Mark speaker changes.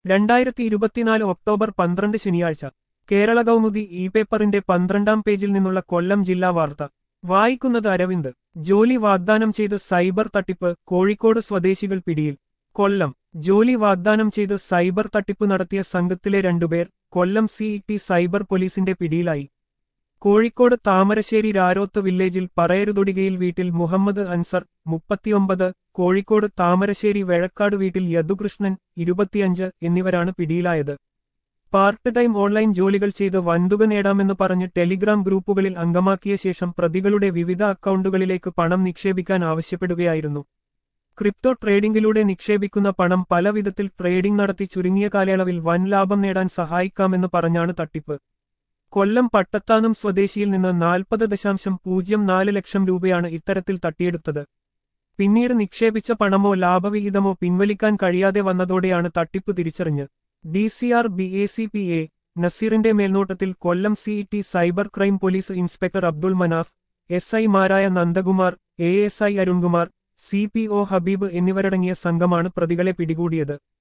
Speaker 1: രണ്ടായിരത്തി ഇരുപത്തിനാല് ഒക്ടോബർ പന്ത്രണ്ട് ശനിയാഴ്ച കേരള കൗമുദി ഇ പേപ്പറിന്റെ പന്ത്രണ്ടാം പേജിൽ നിന്നുള്ള കൊല്ലം ജില്ലാ വാർത്ത വായിക്കുന്നത് അരവിന്ദ് ജോലി വാഗ്ദാനം ചെയ്ത് സൈബർ തട്ടിപ്പ് കോഴിക്കോട് സ്വദേശികൾ പിടിയിൽ കൊല്ലം ജോലി വാഗ്ദാനം ചെയ്ത് സൈബർ തട്ടിപ്പ് നടത്തിയ സംഘത്തിലെ രണ്ടുപേർ കൊല്ലം സിഇടി സൈബർ പോലീസിന്റെ പിടിയിലായി കോഴിക്കോട് താമരശ്ശേരി രാരോത്ത് വില്ലേജിൽ പറയരുതൊടികയിൽ വീട്ടിൽ മുഹമ്മദ് അൻസർ മുപ്പത്തിയൊമ്പത് കോഴിക്കോട് താമരശ്ശേരി വെഴക്കാട് വീട്ടിൽ യദുകൃഷ്ണൻ ഇരുപത്തിയഞ്ച് എന്നിവരാണ് പിടിയിലായത് പാർട്ട് ടൈം ഓൺലൈൻ ജോലികൾ ചെയ്ത് വൻതുക നേടാമെന്ന് പറഞ്ഞ് ടെലിഗ്രാം ഗ്രൂപ്പുകളിൽ അംഗമാക്കിയ ശേഷം പ്രതികളുടെ വിവിധ അക്കൗണ്ടുകളിലേക്ക് പണം നിക്ഷേപിക്കാൻ ആവശ്യപ്പെടുകയായിരുന്നു ക്രിപ്റ്റോ ട്രേഡിംഗിലൂടെ നിക്ഷേപിക്കുന്ന പണം പല വിധത്തിൽ ട്രേഡിംഗ് നടത്തി ചുരുങ്ങിയ കാലയളവിൽ വൻ ലാഭം നേടാൻ സഹായിക്കാമെന്ന് പറഞ്ഞാണ് തട്ടിപ്പ് കൊല്ലം പട്ടത്താനം സ്വദേശിയിൽ നിന്ന് നാൽപ്പത് ദശാംശം പൂജ്യം നാല് ലക്ഷം രൂപയാണ് ഇത്തരത്തിൽ തട്ടിയെടുത്തത് പിന്നീട് നിക്ഷേപിച്ച പണമോ ലാഭവിഹിതമോ പിൻവലിക്കാൻ കഴിയാതെ വന്നതോടെയാണ് തട്ടിപ്പ് തിരിച്ചറിഞ്ഞ് D C R B A C P A നസീറിന്റെ മേൽനോട്ടത്തിൽ Kollam city cyber crime police inspector Abdul Manaf S ഐമാരായ Nandakumar A S I Arunkumar C P O Habeeb എന്നിവരടങ്ങിയ സംഘമാണ് പ്രതികളെ പിടികൂടിയത്